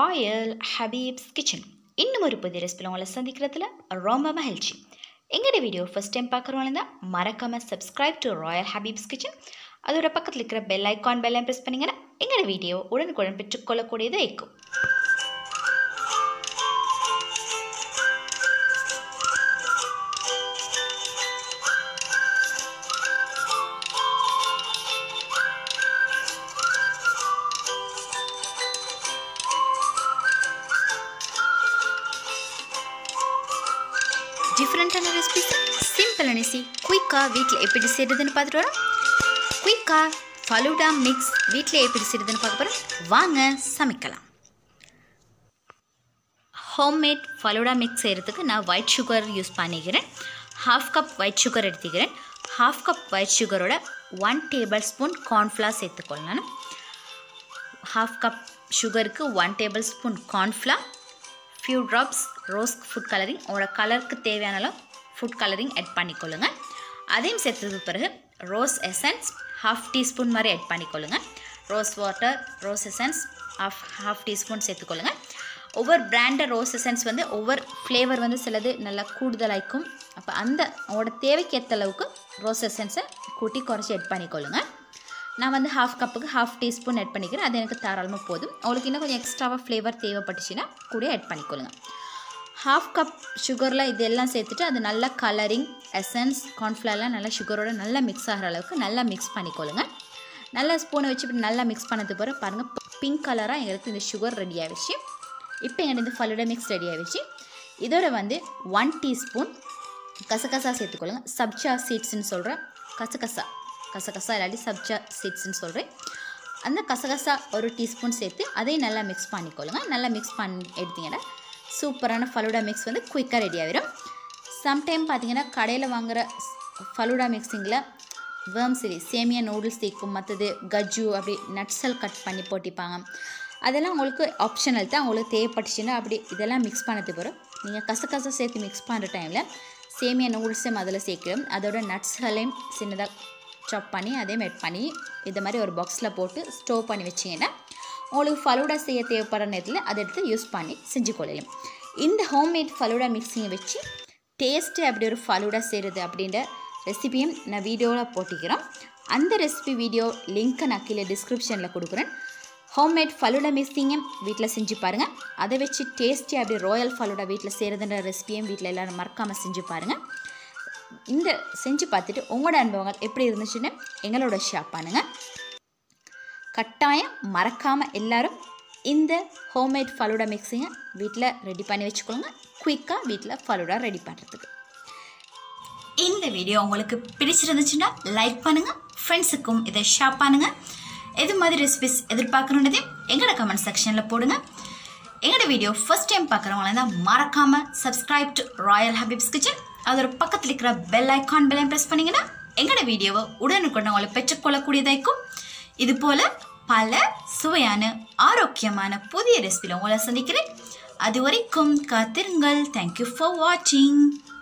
Royal Habeeb's kitchen இன்னும் ஒரு புதிய ரெசிபியில் உங்களை சந்திக்கிறதுல ரொம்ப மகிழ்ச்சி எங்களோட வீடியோ ஃபஸ்ட் டைம் பார்க்குறவங்க தான் மறக்காமல் subscribe to royal Habeeb's kitchen அதோட பக்கத்தில் இருக்கிற பெல் ஐக்கான் பெல்லை ப்ரெஸ் பண்ணிங்கன்னா எங்களோட வீடியோ உடனுக்குடன் பெற்றுக்கொள்ளக்கூடியது இருக்கும் டிஃப்ரெண்ட்டான ரெசிபிஸ் சிம்பிள் அனிசி குயிக்காக வீட்டில் எப்படி செய்கிறதுன்னு பார்த்துட்டு வரோம் குயிக்காக ஃபலூடா மிக்ஸ் வீட்டில் எப்படி செய்கிறதுன்னு பார்க்க போகிறோம் வாங்க சமைக்கலாம் ஹோம்மேட் ஃபலூடா மிக்ஸ் செய்கிறதுக்கு நான் ஒயிட் சுகர் யூஸ் பண்ணிக்கிறேன் ஹாஃப் கப் ஒயிட் சுகர் எடுத்துக்கிறேன் ஹாஃப் கப் ஒயிட் சுகரோட ஒன் டேபிள் ஸ்பூன் கார்ன்ஃப்ளவர் சேர்த்துக்கொள்ளணும் ஹாஃப் கப் சுகருக்கு one tablespoon cornflour few drops rose food colouring உங்களோட கலருக்கு தேவையான அளவு ஃபுட் கலரிங் ஆட் பண்ணிக்கொள்ளுங்க அதையும் சேர்த்ததுக்கு பிறகு ரோஸ் எசன்ஸ் ஹாஃப் டீஸ்பூன் மாதிரி ஆட் பண்ணிக்கொள்ளுங்க rose water rose essence half half teaspoon சேர்த்துக்கொள்ளுங்க ஒவ்வொரு பிராண்டட் ரோஸ் எசன்ஸ் வந்து ஒவ்வொரு ஃப்ளேவர் வந்து சிலது நல்லா கூடுதலாய்க்கும் அப்போ அந்த உங்களோட தேவைக்கு ஏற்ற அளவுக்கு ரோஸ் எசன்ஸை கூட்டி குறைச்சி ஆட் பண்ணிக்கொள்ளுங்க நான் வந்து ஹாஃப் கப்புக்கு ஹாஃப் டீஸ்பூன் ஆட் பண்ணிக்கிறேன் அது எனக்கு தாராளமாக போதும் உங்களுக்கு இன்னும் கொஞ்சம் எக்ஸ்ட்ராவாக ஃப்ளேவர் தேவைப்பட்டுச்சுன்னா கூட ஆட் பண்ணிக்கொள்ளுங்க ஹாஃப் கப் சுகரில் இதெல்லாம் சேர்த்துட்டு அது நல்லா கலரிங் எசன்ஸ் கார்ன்ஃப்ளவர்லாம் நல்லா சுகரோட நல்லா மிக்ஸ் ஆகிற அளவுக்கு நல்லா மிக்ஸ் பண்ணிக்கொள்ளுங்க நல்லா ஸ்பூனை வச்சு இப்படி நல்லா மிக்ஸ் பண்ணது பிறகு பாருங்கள் பிங்க் கலராக எங்களுக்கு இந்த சுகர் ரெடி ஆகிடுச்சு இப்போ எங்களுக்கு இந்த ஃபலூடா மிக்ஸ் ரெடி ஆகிடுச்சு இதோட வந்து ஒன் டீஸ்பூன் கசகசா சேர்த்துக்கொள்ளுங்க சப்ஜா சீட்ஸ்னு சொல்கிறேன் கசகசா கசகசா இல்லாட்டி சப்ஜா சீட்ஸ்னு சொல்கிறேன் அந்த கசகசா ஒரு டீஸ்பூன் சேர்த்து அதையும் நல்லா மிக்ஸ் பண்ணிக்கொள்ளுங்க நல்லா மிக்ஸ் பண்ணி எடுத்தீங்கன்னா சூப்பரான ஃபலூடா மிக்ஸ் வந்து குயிக்காக ரெடி ஆகிடும் சம்டைம் பார்த்தீங்கன்னா கடையில் வாங்குகிற ஃபலூடா மிக்ஸிங்கில் வேர்ம் சரி சேமியா நூடுல்ஸ் சேர்க்கும் மற்றது கஜ்ஜு அப்படி நட்ஸல் கட் பண்ணி போட்டிப்பாங்க அதெல்லாம் உங்களுக்கு ஆப்ஷனல் தான் உங்களுக்கு தேவைப்பட்டுச்சுன்னா அப்படி இதெல்லாம் மிக்ஸ் பண்ணது பிறகு நீங்கள் கசகசா சேர்த்து மிக்ஸ் பண்ணுற டைமில் சேமியா நூடுல்ஸையும் அதில் சேர்க்கணும் அதோட நட்ஸ்களையும் சின்னதாக சாப் பண்ணி அதையும் ஆட் பண்ணி இது மாதிரி ஒரு பாக்ஸில் போட்டு ஸ்டோவ் பண்ணி வச்சிங்கன்னா உங்களுக்கு ஃபலூடா செய்ய தேவைப்படுற நேரத்தில் அதை எடுத்து யூஸ் பண்ணி செஞ்சு கொள்ளலாம் இந்த ஹோம்மேட் ஃபலூடா மிக்ஸிங்கை வச்சு டேஸ்ட்டு அப்படி ஒரு ஃபலூடா செய்கிறது அப்படின்ற ரெசிபியும் நான் வீடியோவில் போட்டிக்கிறேன் அந்த ரெசிபி வீடியோ லிங்க்கை நான் கீழே டிஸ்கிரிப்ஷனில் கொடுக்குறேன் ஹோம்மேட் ஃபலூடா மிக்ஸிங்கும் வீட்டில் செஞ்சு பாருங்கள் அதை வச்சு டேஸ்டி அப்படி ராயல் ஃபலூடா வீட்டில் செய்கிறதுன்ற ரெசிபியும் வீட்டில் எல்லோரும் மறக்காமல் செஞ்சு பாருங்கள் இந்த செஞ்சு பார்த்துட்டு உங்களோட அனுபவங்கள் எப்படி இருந்துச்சுன்னு எங்களோட ஷேர் பண்ணுங்கள் கட்டாயம் மறக்காமல் எல்லாரும் இந்த ஹோம்மேட் ஃபலூடா மிக்ஸிங்கை வீட்டில் ரெடி பண்ணி வச்சுக்கோங்க குயிக்காக வீட்டில் ஃபலூடா ரெடி பண்ணுறதுக்கு இந்த வீடியோ உங்களுக்கு பிடிச்சிருந்துச்சுன்னா லைக் பண்ணுங்கள் ஃப்ரெண்ட்ஸுக்கும் இதை ஷேர் பண்ணுங்கள் எது மாதிரி ரெசிபிஸ் எதிர்பார்க்கணுன்றதே எங்களோட கமெண்ட் செக்ஷனில் போடுங்க எங்களோட வீடியோ ஃபஸ்ட் டைம் பார்க்குறவங்கள தான் மறக்காமல் subscribe to royal Habeeb's kitchen அதோட பக்கத்தில் இருக்கிற பெல் ஐக்கான் பெல்லையும் ப்ரெஸ் பண்ணிங்கன்னா எங்களோட வீடியோவை உடனுக்குடன் உங்களை பெற்றுக்கொள்ளக்கூடியதாக்கும் இது போல் பல சுவையான ஆரோக்கியமான புதிய ரெசிபியில் உங்களை சந்திக்கிறேன் அது வரைக்கும் காத்திருங்கள் தேங்க்யூ ஃபார் வாட்சிங்